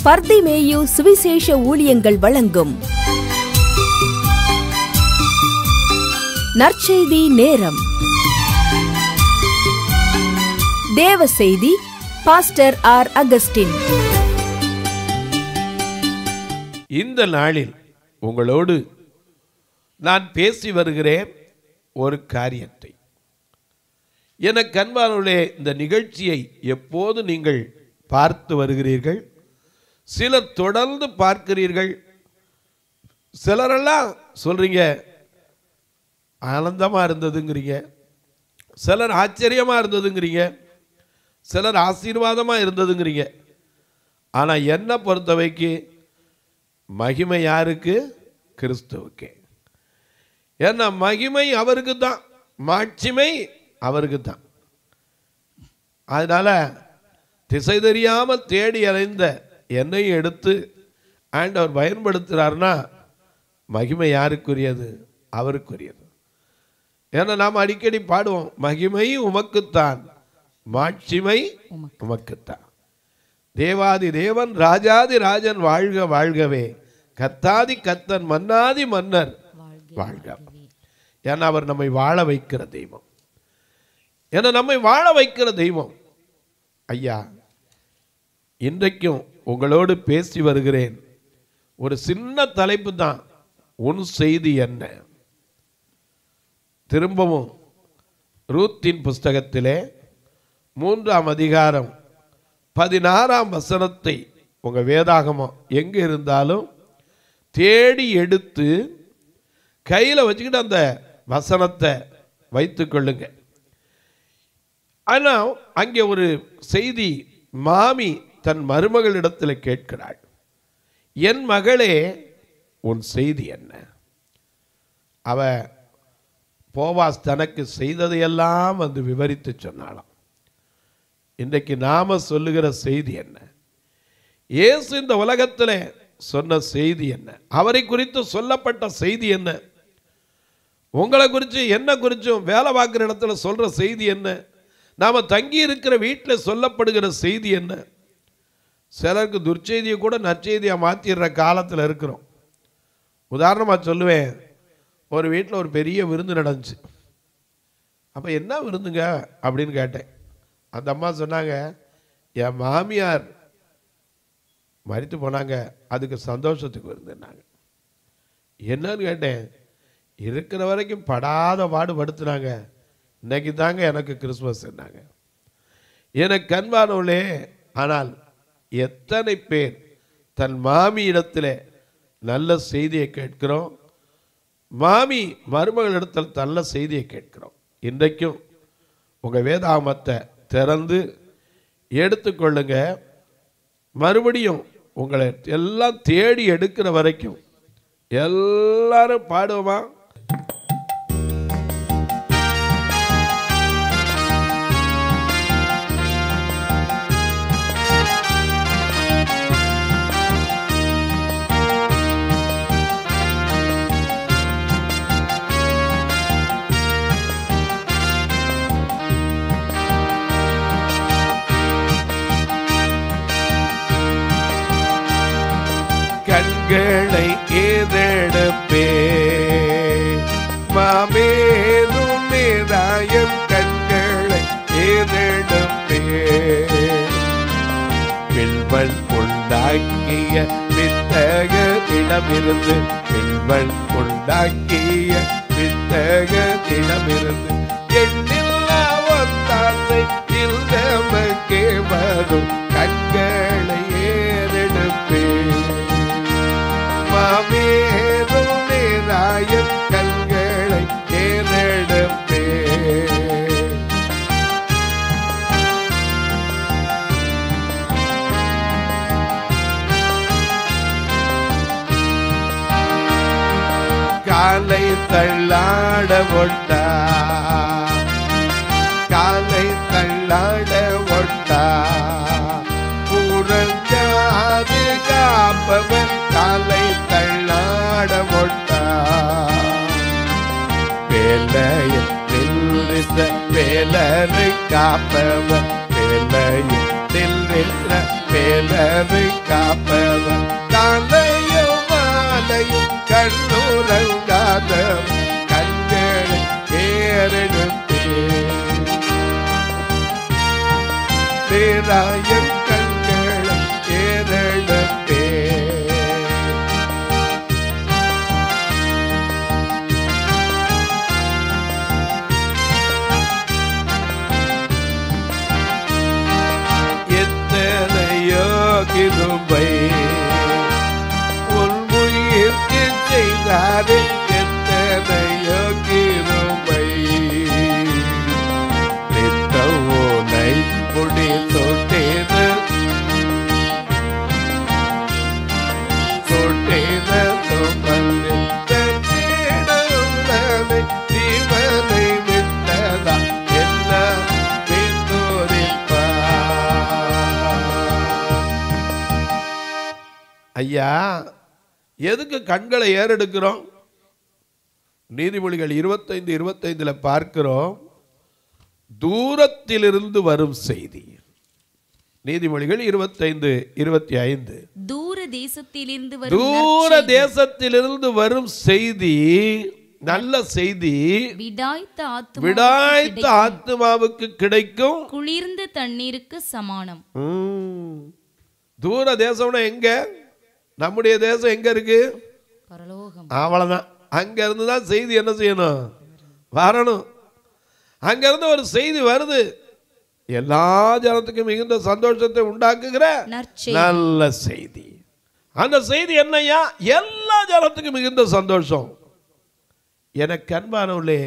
பர்திமேயு சுவிசேஷ ஊழியங்கள் வழங்கும் நற்செய்தி நேரம் தேவ செய்தி பாஸ்டர் ஆர் அகஸ்டின் இந்த நாளில் உங்களோடு நான் பேசி வருகிறேன் ஒரு காரியத்தை என கண்பானுடைய இந்த நிகழ்ச்சியை எப்போது நீங்கள் பார்த்து வருகிறீர்கள் சிலர் தொடர்ந்து பார்க்கிறீர்கள் சிலரெல்லாம் சொல்றீங்க ஆனந்தமாக இருந்ததுங்கிறீங்க சிலர் ஆச்சரியமாக இருந்ததுங்கிறீங்க சிலர் ஆசீர்வாதமாக இருந்ததுங்கிறீங்க ஆனால் என்னை பொறுத்தவைக்கு மகிமை யாருக்கு கிறிஸ்துவுக்கு ஏன்னா மகிமை அவருக்கு தான் மாட்சிமை அவருக்கு தான் அதனால திசை தெரியாமல் தேடி அலைந்த என்னையும் எடுத்து ஆண்டவர் பயன்படுத்துகிறாருன்னா மகிமை யாருக்குரியது அவருக்குரியது ஏன்னா நாம் அடிக்கடி பாடுவோம் மகிமை உமக்குத்தான் மாட்சிமை உமக்குத்தான் தேவாதி தேவன் ராஜாதி ராஜன் வாழ்க வாழ்கவே கத்தாதி கத்தன் மன்னாதி மன்னர் வாழ்க ஏன்னா அவர் நம்மை வாழ வைக்கிற தெய்வம் ஏன்னா நம்மை வாழ வைக்கிற தெய்வம் ஐயா இன்றைக்கும் உங்களோடு பேசி வருகிறேன் ஒரு சின்ன தலைப்பு தான் உன் செய்தி என்ன திரும்பவும் ரூத்தின் புஸ்தகத்திலே மூன்றாம் அதிகாரம் பதினாறாம் வசனத்தை உங்க வேதாகமம் எங்க இருந்தாலும் தேடி எடுத்து கையில் வச்சுக்கிட்டு அந்த வசனத்தை வைத்துக் கொள்ளுங்க ஆனால் அங்கே ஒரு செய்தி மாமி தன் மருமகளிடத்தில் கேட்கிறாள் என் மகளே உன் செய்தி என்ன அவ போவாஸ் தனக்கு செய்ததையெல்லாம் வந்து விவரித்து சொன்னாளாம் இன்றைக்கு நாம சொல்லுகிற செய்தி என்ன இயேசு இந்த உலகத்தில் சொன்ன செய்தி என்ன அவரை குறித்து சொல்லப்பட்ட செய்தி என்ன உங்களை குறித்து என்ன குறித்தும் வேலை பார்க்குற இடத்துல சொல்ற செய்தி என்ன நாம தங்கி இருக்கிற வீட்டில் சொல்லப்படுகிற செய்தி என்ன சிலருக்கு துர்ச்செய்தியை கூட நற்செய்தியாக மாற்றிடுற காலத்தில் இருக்கிறோம் உதாரணமாக சொல்லுவேன் ஒரு வீட்டில் ஒரு பெரிய விருந்து நடந்துச்சு அப்போ என்ன விருந்துங்க அப்படின்னு கேட்டேன் அந்த அம்மா சொன்னாங்க என் மாமியார் மறித்து போனாங்க அதுக்கு சந்தோஷத்துக்கு விருந்துனாங்க என்னன்னு கேட்டேன் இருக்கிற வரைக்கும் படாத பாடு படுத்துனாங்க இன்னைக்கு தாங்க எனக்கு கிறிஸ்மஸ் என்னாங்க எனக்கு கண்பானவளே ஆனால் எத்தனை பேர் தன் மாமி இடத்துல நல்ல செய்தியை கேட்கிறோம் மாமி மருமகள் இடத்துல நல்ல செய்தியை கேட்கிறோம் இன்றைக்கும் உங்கள் வேதாமத்தை திறந்து எடுத்துக்கொள்ளுங்க மறுபடியும் உங்களை எல்லாம் தேடி எடுக்கிற வரைக்கும் எல்லாரும் பாடுவோமா கண்களை ஏதெடுப்பே மாமேதும் நேராயம் கண்களை ஏதெடுப்பே பில்வன் உண்டாக்கிய வித்தகத்திடமிருந்து பில்வன் உண்டாக்கிய வித்தகத்திடமிருந்து எண்ணில்லா ஒத்தாசை இல்லமக்கே வரும் கண்களை ஏறெடுப்பேன் மாமேதுமே ராயன் கண்களை ஏறெடுப்பே காலை தள்ளாட ஒட்டா காலை தள்ளாட ஒட்டா புரஞ்சாது காப்பவன் காலை தள்ளாட ஒட்டா வேலையில் நில்லிச வேலரை காப்பவன் வேலையில் நில்லிச வேலரை காப்பவன் நேராயன் கண்களை ஏறெடுத்தே எத்தனையோ கிருபை உன் உயிர்க்கு செய்தாரே எத்தனையோ கிருபை நித்தவோனை முடி தொட்டேது தொட்டேது சுமந்து தன்னிடமே ஜீவனை விட்டதா எல்லாம் பின்தோரிப்பா ஐயா எதுக்கு கண்களை ஏறெடுக்கிறோம் நீதிமொழிகள் இருபத்தைந்து இருபத்தைந்துல பார்க்கிறோம் தூரத்திலிருந்து வரும் செய்தி நீதிமொழிகள் இருபத்தைந்து இருபத்தி ஐந்து தூர தேசத்திலிருந்து வரும் தூர நற்செய்தி. தேசத்திலிருந்து வரும் செய்தி நல்ல செய்தி விடாய்த்த ஆத்துமாவுக்கு விடாய்த்த கிடைக்கும் ஆத்மாவுக்கு கிடைக்கும் குளிர்ந்த தண்ணீருக்கு சமானம் ம். தூர தேசம்னா எங்க நம்முடைய தேசம் எங்க இருக்கு பரலோகம் அவ்வளவுதான் அங்க இருந்து தான் செய்தி என்ன செய்யணும் வரணும் அங்க இருந்து ஒரு செய்தி வருது எல்லா ஜனத்துக்கும் மிகுந்த சந்தோஷத்தை உண்டாக்குகிற நற்செய்தி நல்ல செய்தி அந்த செய்தி என்னையா எல்லா ஜனத்துக்கும் மிகுந்த சந்தோஷம் எனக்கு அன்பானவர்களே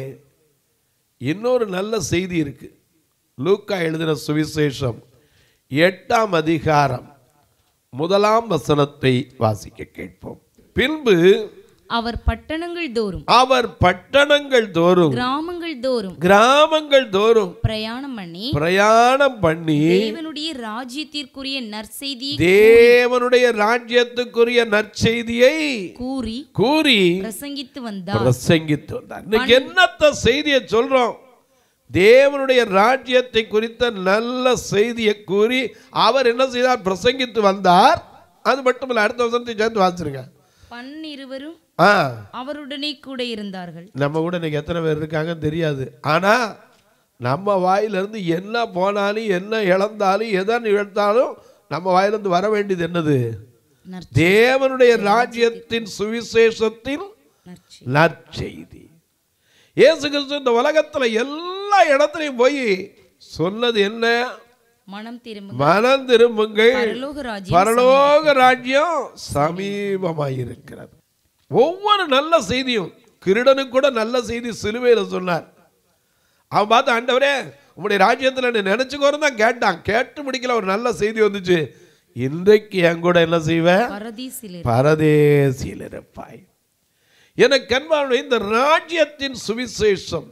இன்னொரு நல்ல செய்தி இருக்கு லூக்கா எழுதின சுவிசேஷம் எட்டாம் அதிகாரம் முதலாம் வசனத்தை வாசிக்க கேட்போம் பின்பு அவர் பட்டணங்கள் தோறும் அவர் பட்டணங்கள் தோறும் கிராமங்கள் தோறும் கிராமங்கள் தோறும் பிரயாணம் பண்ணி பிரயாணம் பண்ணி தேவனுடைய ராஜ்யத்திற்குரிய நற்செய்தியை தேவனுடைய ராஜ்யத்துக்குரிய நற்செய்தியை கூறி கூறி பிரசங்கித்து வந்தார் பிரசங்கித்து வந்தார் இன்னைக்கு என்னத்த செய்தியை சொல்றோம் தேவனுடைய ராஜ்யத்தை குறித்த நல்ல செய்தியை கூறி அவர் என்ன செய்தார் பிரசங்கித்து வந்தார் அது மட்டுமல்ல அடுத்த வசனத்தை சேர்த்து வாசிருங்க பன்னிருவரும் ஆ அவருடனே கூட இருந்தார்கள் நம்ம கூட இன்னைக்கு எத்தனை பேர் இருக்காங்கன்னு தெரியாது ஆனா நம்ம வாயிலிருந்து என்ன போனாலும் என்ன இழந்தாலும் எதை இழந்தாலும் நம்ம வாயிலிருந்து வர வேண்டியது என்னது நற்செய்தி தேவனுடைய ராஜ்யத்தின் சுவிசேஷத்தின் நற்செய்தி. நற்செய்தி இயேசு கிறிஸ்து இந்த உலகத்துல எல்லா இடத்துலையும் போய் சொன்னது என்ன மனம் திரும்ப மனம் திரும்புங்கள் பரலோக ராஜ்யம் பரலோக ராஜ்யம் சமீபமாயிருக்கிறது ஒவ்வொரு நல்ல செய்தியும் கிருடனுக்கு கூட நல்ல செய்தி சிலுவையில் சொன்னார் அவன் பார்த்து ஆண்டவரே உங்களுடைய ராஜ்யத்தில் என்ன நினைச்சுக்கோன்னு தான் கேட்டான் கேட்டு முடிக்கல ஒரு நல்ல செய்தி வந்துச்சு இன்றைக்கு என் கூட என்ன செய்வேன் பரதீசிலே பரதேசியில் இருப்பாய் எனக்கு அன்பான இந்த ராஜ்யத்தின் சுவிசேஷம்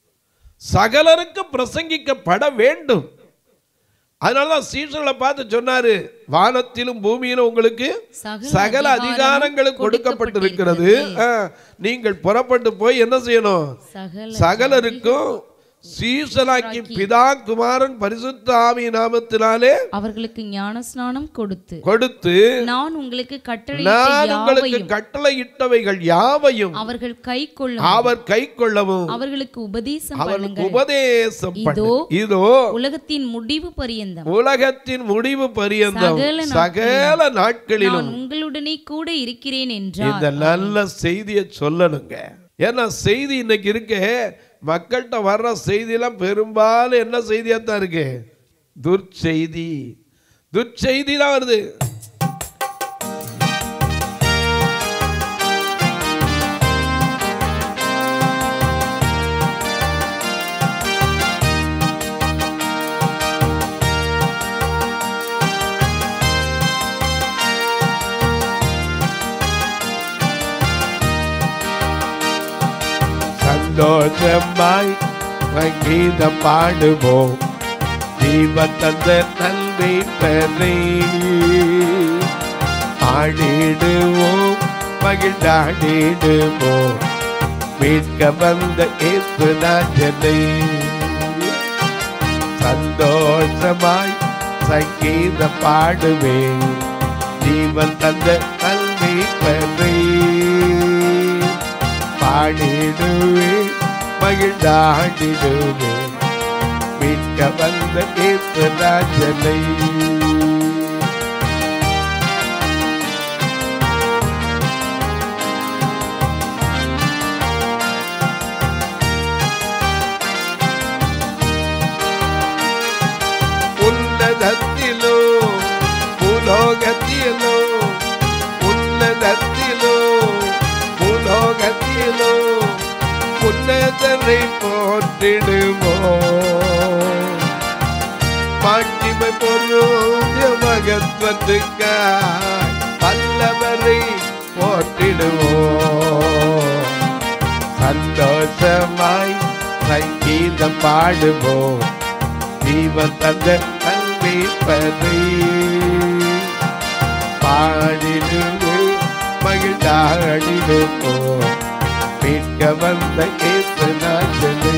சகலருக்கு பிரசங்கிக்கப்பட வேண்டும் அதனாலதான் சீசர்களை பார்த்து சொன்னாரு வானத்திலும் பூமியிலும் உங்களுக்கு சகல சகல அதிகாரங்களும் கொடுக்கப்பட்டிருக்கிறது ஆ, நீங்கள் புறப்பட்டு போய் என்ன செய்யணும் சகல சகலருக்கும் சீசலாக்கி பிதா குமாரன் பரிசுத்த ஆவி நாமத்தினாலே அவர்களுக்கு ஞான ஸ்நானம் கொடுத்து கொடுத்து நான் உங்களுக்கு கட்டளை நான் உங்களுக்கு கட்டளையிட்டவைகள் யாவையும் அவர்கள் கை கொள்ளும் அவர் கை கொள்ளவும் அவர்களுக்கு உபதேசம் அவருக்கு பண்ணுங்கள் உபதேசம் பண்ணு இதோ இதோ உலகத்தின் முடிவு பரியந்தம் உலகத்தின் முடிவு பரியந்தம் சகல சகல நாட்களிலும் நான் உங்களுடனே கூட இருக்கிறேன் என்றார் இந்த நல்ல செய்தியை சொல்லணுங்க ஏன்னா செய்தி இன்னைக்கு இருக்கு மக்கள்கிட்ட வர்ற செய்தியெல்லாம் பெரும்பாலும் என்ன செய்தியா தான் இருக்கு துர்ச்செய்தி துர்ச்செய்தி தான் வருது சந்தோஷமாய் சங்கீதம் பாடுவோம் ஜீவன் தந்த நல்மை பெறே ஆடிடுவோம் மகிழ்ந்தாடிடுவோம் மீட்க வந்த இயேசு ராஜனை சந்தோஷமாய் சங்கீதம் பாடுவேன் ஜீவன் தந்த நல்மை பெறே பாடிடுவே மகிழ்ந்தாடிடுவே மீட்க வந்த இயேசு ராஜனை உன்னதத்திலோ பூலோகத்திலோ உன்னதத்திலோ பூலோகத்திலோ உன்னதரை போற்றிடுமோ மாட்சிமை பொருந்திய மகத்துவத்துக்காய் வல்லவரை போற்றிடுவோ சந்தோஷமாய் சங்கீதம் பாடுவோம் ஜீவன் தந்த கல்விப்பதை பாடிடுவே மகிழ்ந்தாடிடுவோ மீட்க வந்த கேசராஜனை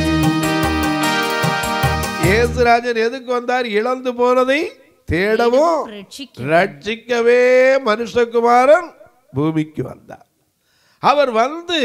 இயேசுராஜன் எதுக்கு வந்தார் இழந்து போனதை தேடவும் ரட்சிக்க ரட்சிக்கவே மனுஷகுமாரன் பூமிக்கு வந்தார் அவர் வந்து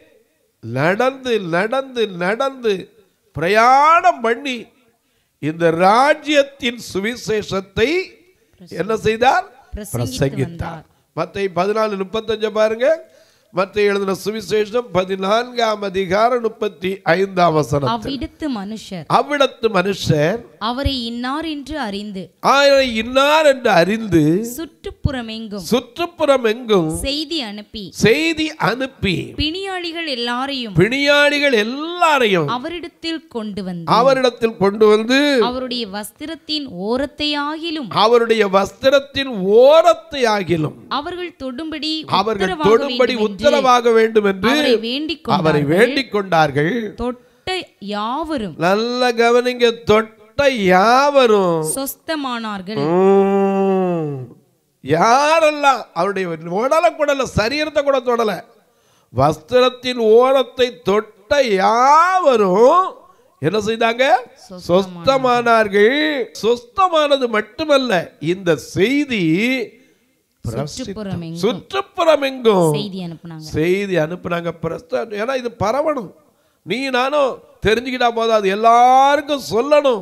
நடந்து நடந்து நடந்து பிரயாணம் பண்ணி இந்த ராஜ்யத்தின் சுவிசேஷத்தை என்ன செய்தார் பிரசங்கித்து பிரசங்கித்தார் வந்தார். மத்தை பதினாலு முப்பத்தஞ்சு பாருங்க மத்தை எழுதின சுவிசேஷம் பதினான்காம் அதிகாரம் முப்பத்தி ஐந்தாம் வசனம் அவ்விடத்து மனுஷர் அவ்விடத்து மனுஷர் அவரை இன்னார் என்று அறிந்து ஆயரை இன்னார் என்று அறிந்து சுற்றுப்புறமெங்கும் சுற்றுப்புறம் எங்கும் செய்தி அனுப்பி செய்தி அனுப்பி பிணியாளிகள் எல்லாரையும் பிணியாளிகள் எல்லாரையும் அவரிடத்தில் கொண்டு வந்து அவரிடத்தில் கொண்டு வந்து அவருடைய வஸ்திரத்தின் ஓரத்தையாகிலும் அவருடைய வஸ்திரத்தின் ஓரத்தை ஆகிலும் அவர்கள் தொடும்படி அவர்கள் உத்தரவாக தொடும்படி வேண்டும் என்று உத்தரவாக வேண்டும் என்று அவரை வேண்டிக் அவரை கொண்டார்கள். வேண்டிக் கொண்டார்கள் தொட்ட யாவரும் நல்ல கவனிங்க தொட்ட யாவரும் சொஸ்தமானார்கள் உம். யாரெல்லாம் அவருடைய உடலை கூடல சரீரத்தை கூட தொடல வஸ்திரத்தின் ஓரத்தை தொட்ட யாவரும் என்ன செய்தாங்க சொஸ்தமானார்கள் சொஸ்தமானது மட்டுமல்ல இந்த செய்தி சுற்றுப்புறம் எங்கும் சுற்றுப்புறம் எங்கும் செய்தி அனுப்புனாங்க செய்தி அனுப்புனாங்க பிரஸ்த ஏன்னா இது பரவணும் நீ நானும் தெரிஞ்சுக்கிட்டா போதும் அது எல்லாருக்கும் சொல்லணும்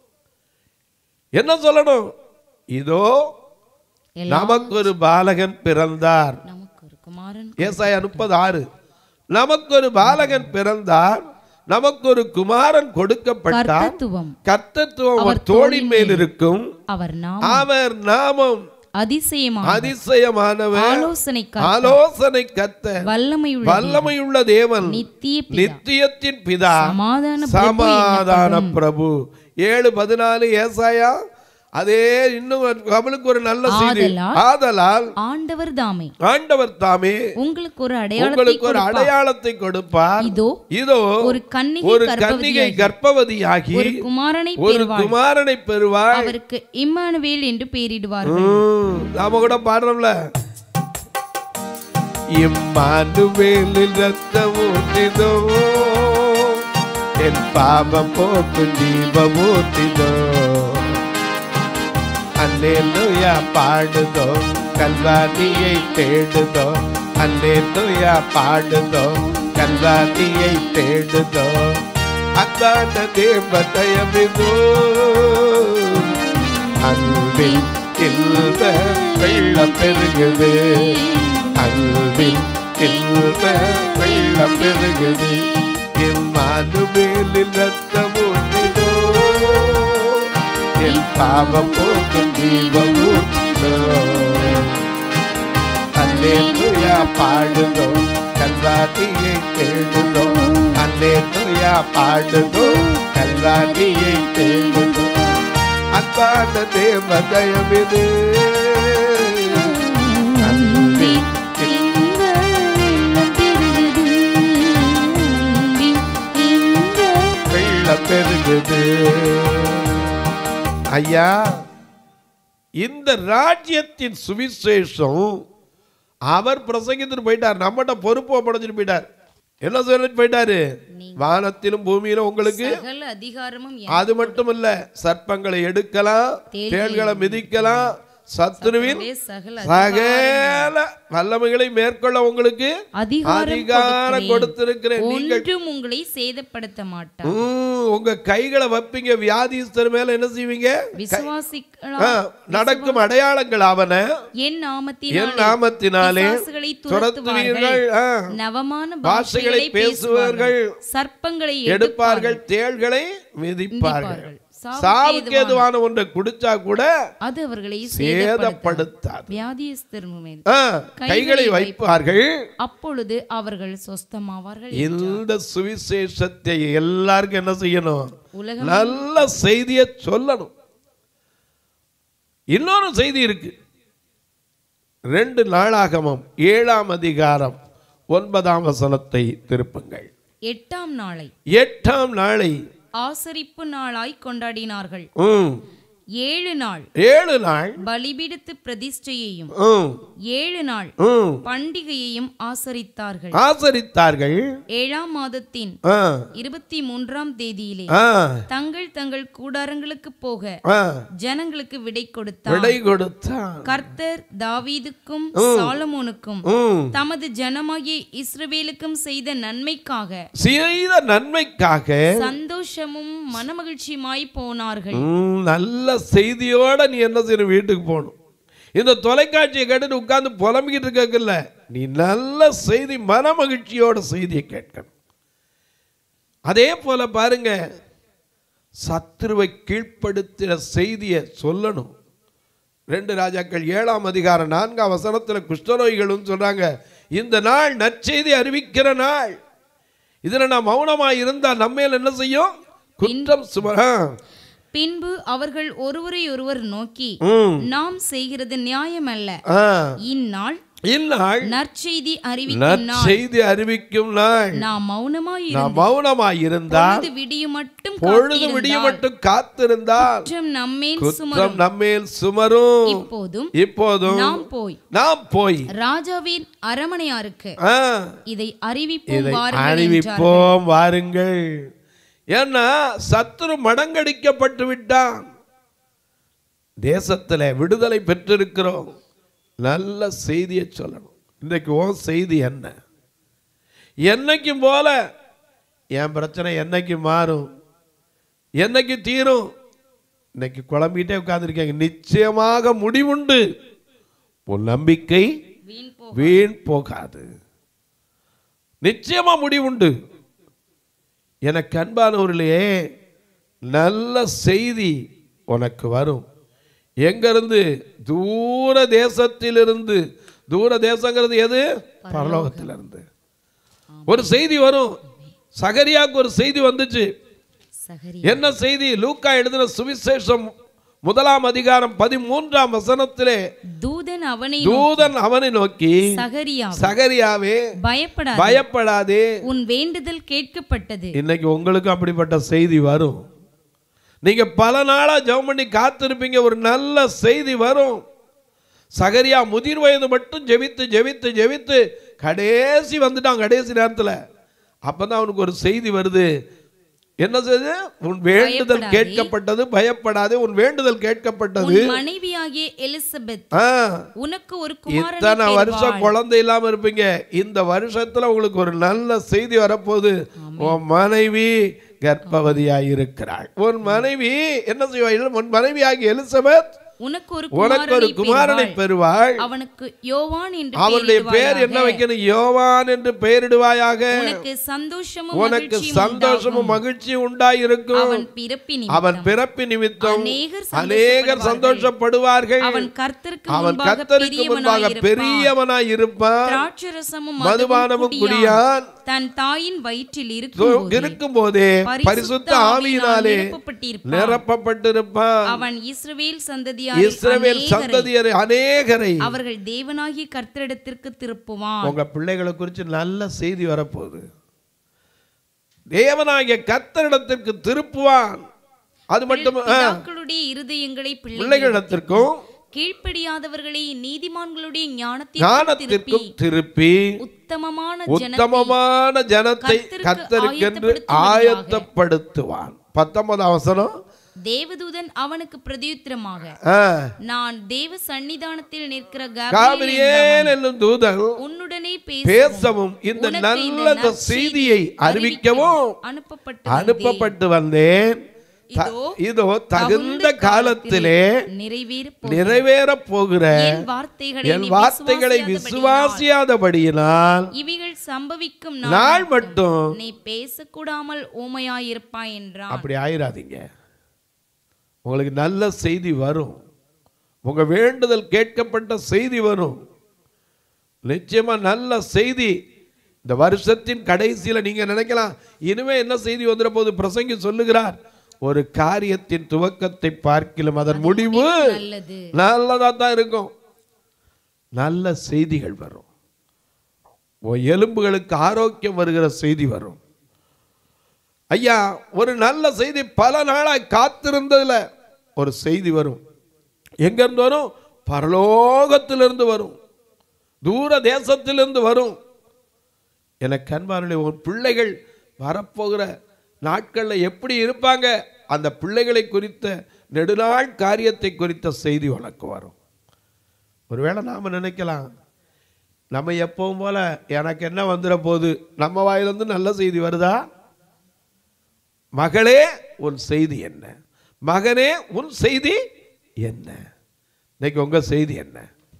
என்ன சொல்லணும் இதோ எல்லாம் நமக்கு ஒரு பாலகன் பிறந்தார் நமக்கு ஒரு குமாரன் ஏசாயா முப்பது ஆறு நமக்கு ஒரு பாலகன் பிறந்தார் நமக்கு ஒரு குமாரன் கொடுக்கப்பட்டார் கர்த்தத்துவம் கர்த்தத்துவம் அவர் தோளின் மேல் இருக்கும் அவர் நாம் அவர் நாமம் அதிசயமான அதிசயமானவர் ஆலோசனை ஆலோசனை கத்த வல்லமையுள்ள வல்லமையுள்ள தேவன் நித்திய பிதா, நித்தியத்தின் பிதா சமாதான பிரபு சமாதான எனப்படும். பிரபு ஏழு பதினாலு ஏசாயா அதே இன்னும் அவளுக்கு ஒரு நல்ல செய்தி ஆதலால் ஆதலால் ஆண்டவர் தாமே ஆண்டவர் தாமே உங்களுக்கு ஒரு அடையாளத்தை உங்களுக்கு ஒரு கொடுப்பார். அடையாளத்தை கொடுப்பார் இதோ இதோ ஒரு கன்னிகை ஒரு கன்னிகை கர்ப்பவதியாகி கர்ப்பவதியாகி ஒரு குமாரனை ஒரு பெறுவாள் குமாரனை பெறுவாள் அவருக்கு இம்மானுவேல் என்று பெயரிடுவார்கள் ம், நாம கூட பாடுறோம்ல இம்மானுவேலில் ரத்தம் ஊற்றிதோ என் பாவம் போக்கும் தீபம் ஊற்றிதோ அல்லேலூயா பாடுதோ கல்வாதியை தேடுதோ அல்லேலூயா பாடுதோ கல்வாதியை தேடுதோ அந்தாண்ட தேவதயமிதோ அன்பின் இல்ப வெள்ளம் பெருகுது அன்பின் இல்ப வெள்ளம் பெருகுது இம்மானுவேலில் ரத்தம் ஊற்றிதோ என் பாவம் போக்கும் தீபம் ஊற்றிதோ அல்லேலூயா பாடுதோ கல்வாதியை தேடுதோ அல்லேலூயா பாடுதோ கல்வாதியை தேடுதோ அன்பான தேவதயமிது அன்பின் இன்ப வெள்ளம் பெருகுது. அன்பின் இன்ப வெள்ளம் பெருகுது ஐயா இந்த ராஜ்யத்தின் சுவிசேஷம் அவர் பிரசங்கித்துட்டு போயிட்டார் நம்மகிட்ட பொறுப்பு ஒப்படைச்சிட்டு போயிட்டார் என்ன சொல்லிட்டு போயிட்டாரு வானத்திலும் பூமியிலும் உங்களுக்கு சகல அதிகாரமும் என் அது மட்டும் இல்ல சர்ப்பங்களை எடுக்கலாம் தேள்களை தேள்களை மிதிக்கலாம் சத்துருவின் சகல சகல வல்லமைகளை மேற்கொள்ள உங்களுக்கு அதிகாரம் அதிகாரம் கொடுத்திருக்கிறேன் நீங்கள் ஒன்றும் உங்களை சேதப்படுத்த மாட்டார் ம், உங்க கைகளை வைப்பீங்க வியாதிஸ்தர் மேல என்ன செய்வீங்க விசுவாசிகளா ஆ, நடக்கும் அடையாளங்கள் அவன என் என் நாமத்தினாலே நாமத்தினாலே பிசாசுகளை துரத்துவீர்கள் துரத்துவார்கள் ஆ, நவமான பாஷைகளை பாஷைகளை பேசுவார்கள் பேசுவார்கள் சர்ப்பங்களை எடுப்பார்கள் தேள்களை மிதிப்பார்கள் மிதிப்பார்கள். சாவுக்கு சாவுக்கு ஏதுவான ஒன்றை குடிச்சா கூட அது அவர்களை சேதப்படுத்த சேதப்படுத்தாது வியாதியஸ்தர் மேல் ஆ, கைகளை வைப்பார்கள் அப்பொழுது அவர்கள் சொஸ்தமாவார்கள் இந்த சுவிசேஷத்தை எல்லாருக்கும் என்ன செய்யணும் உலகம் நல்ல செய்தியை சொல்லணும் இன்னொரு செய்தி இருக்கு ரெண்டு நாளாகமம் ஏழாம் அதிகாரம் ஒன்பதாம் வசனத்தை திருப்புங்கள் எட்டாம் நாளை எட்டாம் நாளை ஆசரிப்பு நாளாய் கொண்டாடினார்கள் ம், ஏழு நாள் ஏழு நாள் பலிபீடத்து பிரதிஷ்டையையும் ம், ஏழு நாள் ம், பண்டிகையையும் ஆசரித்தார்கள் ஆசரித்தார்கள் ஏழாம் மாதத்தின் ஆ, இருபத்தி மூன்றாம் தேதியிலே ஆ, தங்கள் தங்கள் கூடாரங்களுக்கு போக ஆ, ஜனங்களுக்கு விடை கொடுத்தார் விடை கொடுத்தான் கர்த்தர் தாவீதுக்கும் சாலமோனுக்கும் ம், தமது ஜனமாகிய இஸ்ரவேலுக்கும் செய்த நன்மைக்காக செய்த நன்மைக்காக சந்தோஷமும் மனமகிழ்ச்சியுமாய் போனார்கள் ம், நல்ல செய்தியோட நீ என்ன செய்யணும் வீட்டுக்கு போகணும் இந்த தொலைக்காட்சியை கேட்டுட்டு உட்கார்ந்து புலம்பிக்கிட்டு இருக்கல நீ நல்ல செய்தி மன மகிழ்ச்சியோட செய்தியை கேட்கணும் அதே போல பாருங்க சத்துருவை கீழ்ப்படுத்தின செய்தியை சொல்லணும் ரெண்டு ராஜாக்கள் ஏழாம் அதிகாரம் நான்காம் வசனத்தில் குஷ்டரோகிகளும் சொல்றாங்க இந்த நாள் நற்செய்தி அறிவிக்கிற நாள் இதில் நான் மௌனமாக இருந்தால் நம்மேல் என்ன செய்யும் குற்றம் சுமரா பின்பு அவர்கள் ஒருவரை ஒருவர் நோக்கி ம் நாம் செய்கிறது நியாயமல்ல ஆ இந்நாள் இந்நாள் நற்செய்தி அறிவிக்கும் நாள் நற்செய்தி அறிவிக்கும் நாள் நாம் மௌனமாய் நான் மௌனமாய் இருந்தால் இருந்து விடியும் மட்டும் பொழுது விடிய காத்திருந்தால் மட்டும் காத்திருந்தால் குற்றம் நம்மேல் குற்றம் சுமரும் நம்மேல் சுமரும் இப்போதும் இப்போதும் நாம் போய் நாம் போய் ராஜாவின் அரமனையாருக்கு ஆ, இதை அறிவிப்போம் இதை வாருங்கள் என்றார். அறிவிப்போம் வாருங்கள் ஏன்னா சத்துரு மடங்கடிக்கப்பட்டு விட்டான் தேசத்துல விடுதலை பெற்றிருக்கிறோம் நல்ல செய்தியை சொல்லணும் இன்றைக்கு உன் செய்தி என்ன என்னைக்கும் போல என் பிரச்சனை என்னைக்கு மாறும் என்னைக்கு தீரும் இன்னைக்கு குழம்பிட்டே உட்கார்ந்துருக்கீங்க நிச்சயமாக முடிவுண்டு உன் நம்பிக்கை வீண் போ வீண் போகாது நிச்சயமா முடிவுண்டு எனக்கு அன்பானவர்களே நல்ல செய்தி உனக்கு வரும் எங்கிருந்து தூர தேசத்திலிருந்து தூர தேசங்கிறது எது பரலோகத்திலிருந்து ஒரு செய்தி வரும் சகரியாவுக்கு ஒரு செய்தி வந்துச்சு சகரி என்ன செய்தி லூக்கா எழுதின சுவிசேஷம் முதலாம் அதிகாரம் பதிமூன்றாம் வசனத்திலே தூதன் அவனை தூதன் அவனை நோக்கி சகரியா சகரியாவே பயப்படாத பயப்படாதே உன் வேண்டுதல் கேட்கப்பட்டது இன்னைக்கு உங்களுக்கு அப்படிப்பட்ட செய்தி வரும் நீங்க பல நாளா ஜெபம் பண்ணி காத்திருப்பீங்க ஒரு நல்ல செய்தி வரும் சகரியா முதிர் வயது மட்டும் ஜெபித்து ஜெபித்து ஜெபித்து கடைசி வந்துட்டான் கடைசி நேரத்துல அப்பதான் அவனுக்கு ஒரு செய்தி வருது என்ன செய்து உன் வேண்டுதல் பயப்படாதே. கேட்கப்பட்டது பயப்படாதே உன் வேண்டுதல் கேட்கப்பட்டது உன் மனைவியாகிய எலிசபெத் ஆ உனக்கு ஒரு குமாரனை இத்தனை வருஷம் பெறுவாள். குழந்தை இல்லாம இருப்பீங்க இந்த வருஷத்துல உங்களுக்கு ஒரு நல்ல செய்தி வரப்போகுது உன் மனைவி கர்ப்பவதியாய் இருக்கிறாள் உன் மனைவி என்ன செய்வாள் உன் மனைவி ஆகிய எலிசபெத் உனக்கு ஒரு உனக்கு ஒரு குமாரனை குமாரனை பெறுவாள். பெறுவாள் அவனுக்கு யோவான் என்று அவனுடைய பேர் பெயரிடுவாயாக. என்ன வைக்கணும் யோவான் என்று பெயரிடுவாயாக உனக்கு சந்தோஷமும் உனக்கு மகிழ்ச்சியும் சந்தோஷமும் உண்டாகும். மகிழ்ச்சி உண்டாயிருக்கும் அவன் பிறப்பின் அவன் பிறப்பு நிமித்தம் அநேகர் அநேகர் சந்தோஷப்படுவார்கள் அவன் கர்த்தருக்கு அவன் முன்பாக கர்த்தருக்கு முன்பாக பெரியவனாயிருப்பான். பெரியவனாய் இருப்பான் திராட்சரசமும் மதுபானமும் மதுவும் குடியான் குடியான் தன் தாயின் வயிற்றில் இருக்கும்போது இருக்கும் போதே பரிசுத்த ஆவியினாலே நிரப்பப்பட்டிருப்பான். நிரப்பப்பட்டிருப்பான் அவன் இஸ்ரவேல் சந்ததியார் இஸ்ரவேல் சந்ததியரை அநேகரை அவர்கள் தேவனாகிய கர்த்தரிடத்திற்கு திருப்புவான் உங்க பிள்ளைகளை குறித்து நல்ல செய்தி வரப்போகுது தேவனாகிய கத்தரிடத்திற்கு திருப்புவான் அது மட்டும் ஆ, பிதாக்களுடைய இருதயங்களை பிள்ளைகள் பிள்ளைகளிடத்திற்கும் கீழ்ப்படியாதவர்களை நீதிமான்களுடைய ஞானத்திற்கு திருப்பி ஞானத்திற்கும் திருப்பி உத்தமமான ஜனத்தை உத்தமமான ஜனத்தை கர்த்தருக்கு கத்தருக்கென்று ஆயத்தப்படுத்தும்படியாக. ஆயத்தப்படுத்துவான் பத்தொன்பது அவசரம் தேவதூதன் அவனுக்கு பிரதியுத்தரமாக ஆ, நான் தேவ சன்னிதானத்தில் நிற்கிற காபிரியேல் காபிரியேல் என்னும் தூதன் உன்னுடனே பேசவும் இந்த உனக்கு நல்ல இந்த செய்தியை அறிவிக்கவும் அனுப்பப்பட்டு அனுப்பப்பட்டு வந்தேன் த- இதோ இதோ தகுந்த காலத்திலே நிறைவேற நிறைவேறப் போகிற என் வார்த்தைகளை என் நீ வார்த்தைகளை விசுவாசியாதபடியினால் இவைகள் சம்பவிக்கும் நாள் நாள் மட்டும் நீ பேசக்கூடாமல் ஊமையாயிருப்பாய் என்றான் அப்படி ஆயிராதீங்க உங்களுக்கு நல்ல செய்தி வரும் உங்க வேண்டுதல் கேட்கப்பட்ட செய்தி வரும் நிச்சயமா நல்ல செய்தி இந்த வருஷத்தின் கடைசியில நீங்க நினைக்கலாம் இனிமே என்ன செய்தி வந்துட போது பிரசங்கி சொல்லுகிறார் ஒரு காரியத்தின் துவக்கத்தை பார்க்கிலும் அதன் முடிவு நல்லது நல்லதா தான் இருக்கும் நல்ல செய்திகள் வரும் உன் எலும்புகளுக்கு ஆரோக்கியம் வருகிற செய்தி வரும் ஐயா ஒரு நல்ல செய்தி பல நாளாய் காத்திருந்ததுல ஒரு செய்தி வரும் எங்கிருந்து வரும் பரலோகத்திலிருந்து வரும் தூர தேசத்திலிருந்து வரும் எனக்கு அன்பார்களே உன் பிள்ளைகள் வரப்போகிற நாட்களில் எப்படி இருப்பாங்க அந்த பிள்ளைகளை குறித்த நெடுநாள் காரியத்தை குறித்த செய்தி உனக்கு வரும் ஒருவேளை நாம் நினைக்கலாம் நம்ம எப்பவும் போல எனக்கு என்ன வந்துட போகுது நம்ம வாயிலிருந்து நல்ல செய்தி வருதா மகளே உன் செய்தி என்ன மகனே உன் செய்தி என்ன இன்னைக்கு உங்க செய்தி என்ன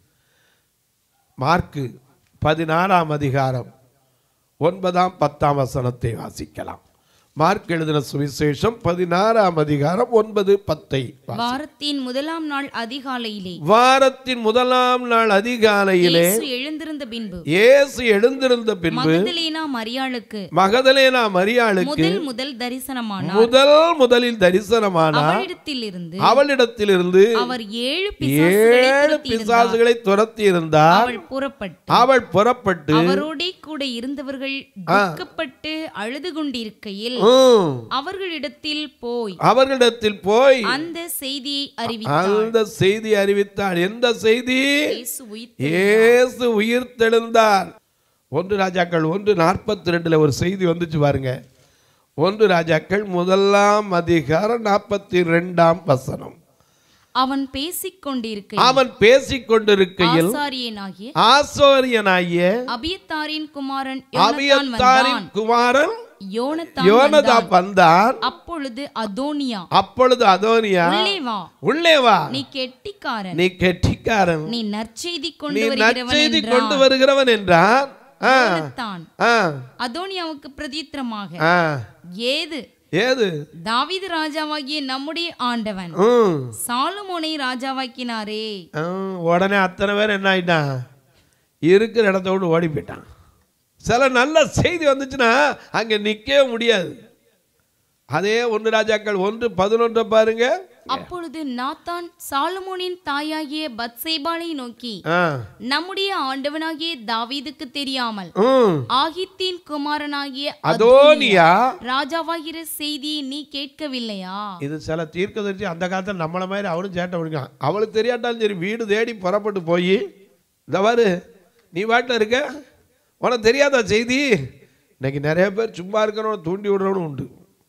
மார்க்கு பதினாறாம் அதிகாரம் ஒன்பதாம் பத்தாம் வசனத்தை வாசிக்கலாம் மார்க் எழுதின சுவிசேஷம் பதினாறாம் அதிகாரம் ஒன்பது பத்தை வாசி. வாரத்தின் முதலாம் நாள் அதிகாலையிலே வாரத்தின் முதலாம் நாள் அதிகாலையிலே இயேசு எழுந்திருந்த பின்பு இயேசு எழுந்திருந்த பின்பு மகதலேனா மரியாளுக்கு மகதலேனா மரியாளுக்கு முதல் முதல் தரிசனமானார் முதல் முதலில் தரிசனமானார் அவளிடத்தில் இருந்து அவளிடத்திலிருந்து அவர் ஏழு பிசாசுகளை ஏழு துரத்தி இருந்தார். பிசாசுகளை துரத்தி இருந்தார் அவள் புறப்பட்டு அவள் புறப்பட்டு அவரோடே கூட இருந்தவர்கள் துக்கப்பட்டு அழுது கொண்டிருக்கையில் ம், அவர்களிடத்தில் போய் அவர்களிடத்தில் போய் அந்த செய்தியை அறிவித்தார் அந்த செய்தி அறிவித்தார் எந்த செய்தி இயேசு உயிர் இயேசு உயிர்த்தெழுந்தார் ஒன்று ராஜாக்கள் ஒன்று நாற்பத்தி ரெண்டுல ஒரு செய்தி வந்துச்சு பாருங்க ஒன்று ராஜாக்கள் முதலாம் அதிகாரம் நாற்பத்தி ரெண்டாம் வசனம் அவன் பேசிக் கொண்டிருக்கையில் அவன் பேசிக் கொண்டிருக்கையில் ஆசாரியனாகிய ஆசோரியனாகிய அபியத்தாரின் குமாரன் யோனத்தான் அபியத்தாரின் வந்தான் குமாரன் யோனத்தான் யோனதா வந்தான். வந்தான் அப்பொழுது அதோனியா அப்பொழுது அதோனியா உள்ளே வா உள்ளே வா நீ கெட்டிக்காரன் நீ கெட்டிக்காரன் நீ நற்செய்தி நீ கொண்டு வருகிறவன் நற்செய்தி கொண்டு என்றான் வருகிறவன் என்றான் ஆ, யோனத்தான் ஆ, அதோனியாவுக்கு பிரதித்திரமாக ஆ. ஏது ஏது தாவீது ராஜாவாகிய நம்முடைய ஆண்டவன் ம், சாலுமோனை ராஜாவாக்கினாரே ம், உடனே அத்தனை பேர் என்ன ஆயிட்டான் இருக்கிற இடத்த விட்டு ஓடி போயிட்டான் சில நல்ல செய்தி வந்துச்சுன்னா அங்க நிக்கவே முடியாது அதே ஒன்று ராஜாக்கள் ஒன்று பதினொன்றை பாருங்க அப்பொழுது நாத்தான் சாலுமோனின் தாயாகிய பத்சேபாளை நோக்கி ஆ, நம்முடைய ஆண்டவனாகிய தாவீதுக்கு தெரியாமல் ம். ஆகித்தின் குமாரனாகிய அதோனியா ராஜாவாகிற செய்தியை நீ கேட்கவில்லையா இது சில தீர்க்கதரிசி அந்த காலத்தில் நம்மளை மாதிரி அவனும் சேட்டை பண்ணிக்கான் அவளுக்கு தெரியாட்டாலும் சரி வீடு தேடி புறப்பட்டு போய் இந்த பாரு நீ வாட்டில் இருக்க உனக்கு தெரியாதா செய்தி இன்னைக்கு நிறைய பேர் சும்மா இருக்கிறவன தூண்டி விடுறவனும் உண்டு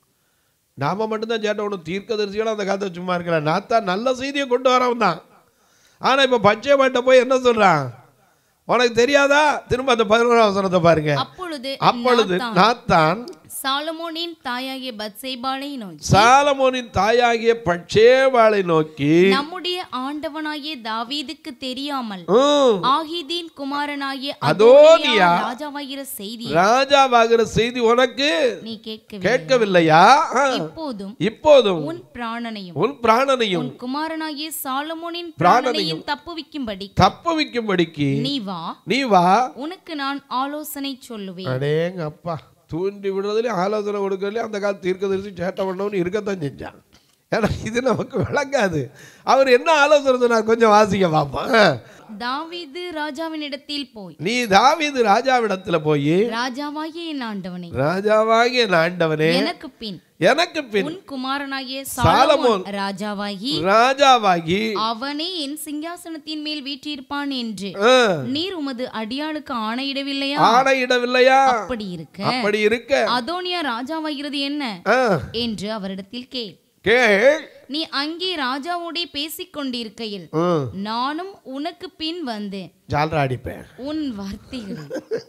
நாம மட்டும்தான் சேட்டை ஒன்று தீர்க்கதரிசிகளும் அந்த காலத்தில் சும்மா இருக்கல நாத்தான் நல்ல செய்தியை கொண்டு வரவன் தான் ஆனால் இப்போ பச்சை மாட்ட போய் என்ன சொல்றான் உனக்கு தெரியாதா திரும்ப அந்த பதினோராம் வசனத்தை பாருங்க அப்பொழுது அப்பொழுது நாத்தான் நாத்தான் சாலமோனின் தாயாகிய பத்சேபாளை நோக்கி சாலமோனின் தாயாகிய பட்சேவாளை நோக்கி நம்முடைய ஆண்டவனாகிய தாவீதுக்கு தெரியாமல் ம், ஆகிதீன் குமாரனாகிய அதோனியா அதோனியா ராஜாவாகிற செய்தி ராஜாவாகிற செய்தி உனக்கு நீ கேட்கவில்லை கேட்கவில்லையா ஆ, இப்போதும் இப்போதும் உன் பிராணனையும் உன் பிராணனையும் உன் குமாரனாகிய சாலமோனின் பிராணனையும் தப்புவிக்கும்படி தப்புவிக்கும்படிக்கு நீ வா நீ வா உனக்கு நான் ஆலோசனை சொல்லுவேன் அடேங்க அப்பா தூண்டி விடுறதுலயும் ஆலோசனை கொடுக்கறதுலயும் அந்த காலத்து தீர்க்கதரிசி சேட்டை பண்ணவனு இருக்கத்தான் செஞ்சான் ஏன்னா இது நமக்கு விளங்காது அவர் என்ன ஆலோசனை சொன்னார் கொஞ்சம் வாசிக்க பார்ப்போம் ஆ. தாவீது ராஜாவினிடத்தில் போய் நீ தாவீது ராஜாவிடத்துல போய் ராஜாவாகிய என் ஆண்டவனே ராஜாவாகிய ஆண்டவனே எனக்கு பின் எனக்கு பின் உன் குமாரனாகிய சாலமோன் சாலமோன் ராஜாவாகி ராஜாவாகி அவனே என் சிங்காசனத்தின் மேல் வீற்றிருப்பான் என்று ஆ, நீர் உமது அடியாளுக்கு ஆணையிடவில்லையா ஆணையிடவில்லையா அப்படி இருக்க அப்படி இருக்க அதோனியா ராஜாவாகிறது என்ன ஆ, என்று அவரிடத்தில் கேள் கேள் நீ அங்கே ராஜாவோடே பேசிக் கொண்டிருக்கையில் ம், நானும் உனக்கு பின் வந்தேன் ஜால்ரா அடிப்பேன் உன் வார்த்தைகளை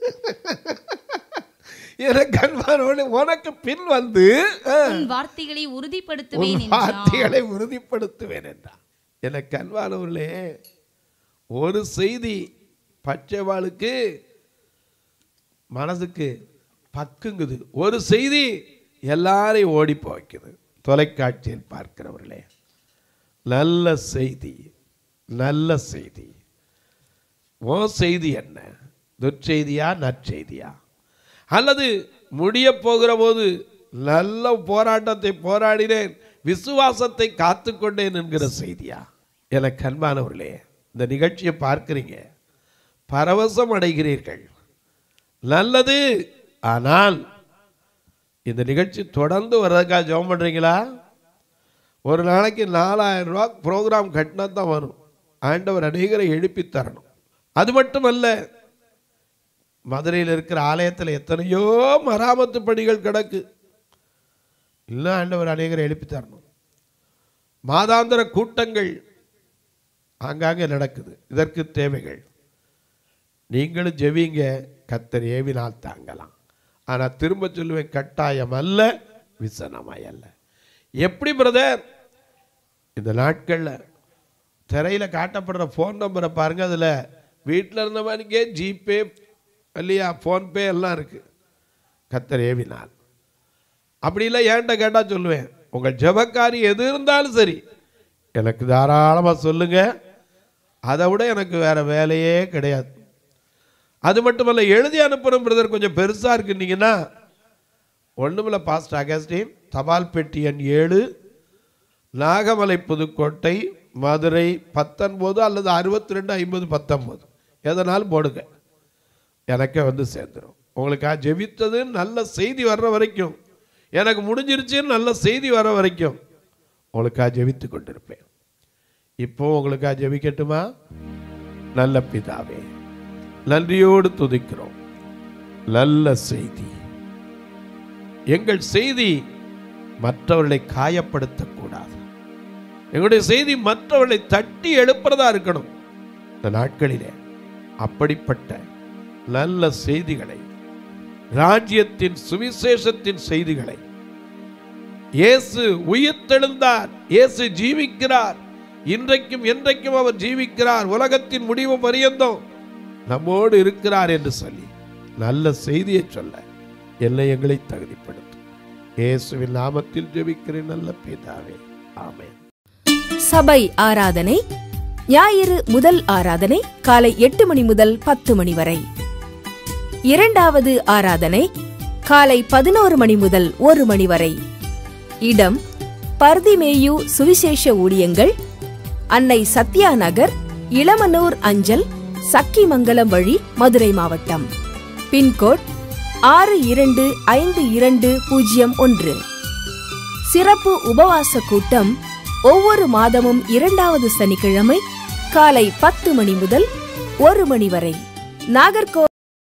எனக்கு அன்பானவனே, உனக்கு பின் வந்து ஆ, உன் வார்த்தைகளை உன் உறுதிப்படுத்துவேன் என்றார் வார்த்தைகளை உறுதிப்படுத்துவேன் என்றான் எனக்கு அன்பானவர்களே ஒரு செய்தி பச்சைவாளுக்கு மனசுக்கு பக்குங்குது ஒரு செய்தி எல்லாரையும் ஓடி வைக்குது தொலைக்காட்சியில் பார்க்கிறவர்களே நல்ல செய்தி நல்ல செய்தி ஓ செய்தி என்ன துர்ச்செய்தியா நற்செய்தியா அல்லது முடிய போகிற போது நல்ல போராட்டத்தை போராடினேன் விசுவாசத்தை காத்துக்கொண்டேன் என்கிற செய்தியா எனக்கு அன்பானவர்களே இந்த நிகழ்ச்சியை பார்க்கிறீங்க பரவசம் அடைகிறீர்கள் நல்லது ஆனால் இந்த நிகழ்ச்சி தொடர்ந்து வர்றதுக்காக ஜெபம் பண்ணுறீங்களா ஒரு நாளைக்கு நாலாயிரம் ரூபா ப்ரோக்ராம் கட்டினா தான் வரும் ஆண்டவர் அநேகரை எழுப்பி தரணும் அது மட்டுமல்ல மதுரையில் இருக்கிற ஆலயத்தில் எத்தனையோ மராமத்து பணிகள் கிடக்கு இல்லை ஆண்டவர் அநேகரை எழுப்பி தரணும் மாதாந்திர கூட்டங்கள் ஆங்காங்கே நடக்குது இதற்கு தேவைகள் நீங்களும் ஜெபிங்க கத்தர் ஏவினால் தாங்கலாம் ஆனால் திரும்ப சொல்லுவேன் கட்டாயம் அல்ல விசனமாய் அல்ல எப்படி பிரதர் இந்த நாட்களில் திரையில் காட்டப்படுற ஃபோன் நம்பரை பாருங்க அதில் வீட்டில் இருந்த மாதிரிக்கே ஜிபே இல்லையா ஃபோன்பே எல்லாம் இருக்குது கத்தர் ஏவினால் அப்படி இல்லை ஏன்ட்ட கேட்டால் சொல்லுவேன் உங்கள் ஜெபக்காரி எது இருந்தாலும் சரி எனக்கு தாராளமாக சொல்லுங்கள் அதை விட எனக்கு வேறு வேலையே கிடையாது அது மட்டுமல்ல எழுதி அனுப்புகிறோம் பிரதர் கொஞ்சம் பெருசாக இருக்குன்னீங்கன்னா ஒன்றுமில்ல பாஸ்ட் அகஸ்டின் தபால் பெட்டி எண் ஏழு நாகமலை புதுக்கோட்டை மதுரை பத்தொன்பது அல்லது அறுபத்தி ரெண்டு ஐம்பது பத்தொன்பது எதனாலும் போடுங்க எனக்கே வந்து சேர்ந்துடும் உங்களுக்காக ஜெபித்தது நல்ல செய்தி வர்ற வரைக்கும் எனக்கு முடிஞ்சிருச்சுன்னு நல்ல செய்தி வர வரைக்கும் உங்களுக்காக ஜெபித்து கொண்டிருப்பேன் இப்போ உங்களுக்காக ஜெபிக்கட்டுமா நல்ல பிதாவே நன்றியோடு துதிக்கிறோம் நல்ல செய்தி எங்கள் செய்தி மற்றவர்களை காயப்படுத்தக்கூடாது எங்களுடைய செய்தி மற்றவர்களை தட்டி எழுப்புறதா இருக்கணும் இந்த நாட்களிலே அப்படிப்பட்ட நல்ல செய்திகளை ராஜ்யத்தின் சுவிசேஷத்தின் செய்திகளை இயேசு உயிர்த்தெழுந்தார் இயேசு ஜீவிக்கிறார் இன்றைக்கும் என்றைக்கும் அவர் ஜீவிக்கிறார் உலகத்தின் முடிவு பரியந்தம் நம்மோடு இருக்கிறார் என்று சொல்லி நல்ல செய்தியை சொல்ல என்னை எங்களை தகுதிப்படுத்தும் இயேசுவின் நாமத்தில் ஜெபிக்கிறேன் நல்ல பிதாவே ஆமென் சபை ஆராதனை ஞாயிறு முதல் ஆராதனை காலை எட்டு மணி முதல் பத்து மணி வரை இரண்டாவது ஆராதனை காலை பதினோரு மணி முதல் ஒரு மணி வரை இடம் பர்திமேயு சுவிசேஷ ஊழியங்கள் அன்னை சத்யா நகர் இளமனூர் அஞ்சல் சக்கிமங்கலம் வழி மதுரை மாவட்டம் பின்கோட் ஆறு இரண்டு ஐந்து இரண்டு பூஜ்ஜியம் ஒன்று சிறப்பு உபவாச கூட்டம் ஒவ்வொரு மாதமும் இரண்டாவது சனிக்கிழமை காலை பத்து மணி முதல் ஒரு மணி வரை நாகர்கோவில்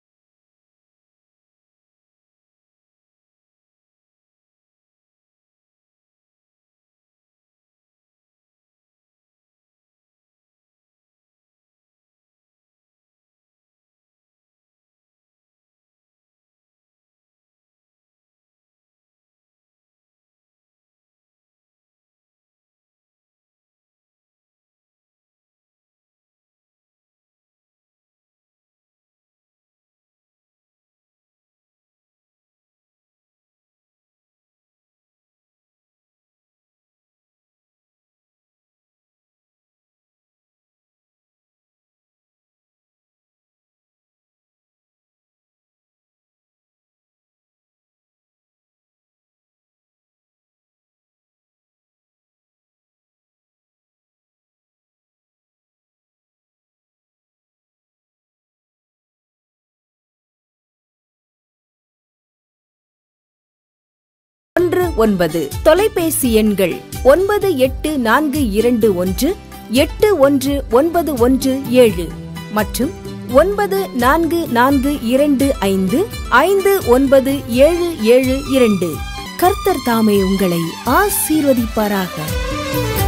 ஒன்று ஒன்பது தொலைபேசி எண்கள் ஒன்பது எட்டு நான்கு இரண்டு ஒன்று எட்டு ஒன்று ஒன்பது ஒன்று ஏழு மற்றும் ஒன்பது நான்கு நான்கு இரண்டு ஐந்து ஐந்து ஒன்பது ஏழு ஏழு இரண்டு கர்த்தர் தாமே உங்களை ஆசீர்வதிப்பாராக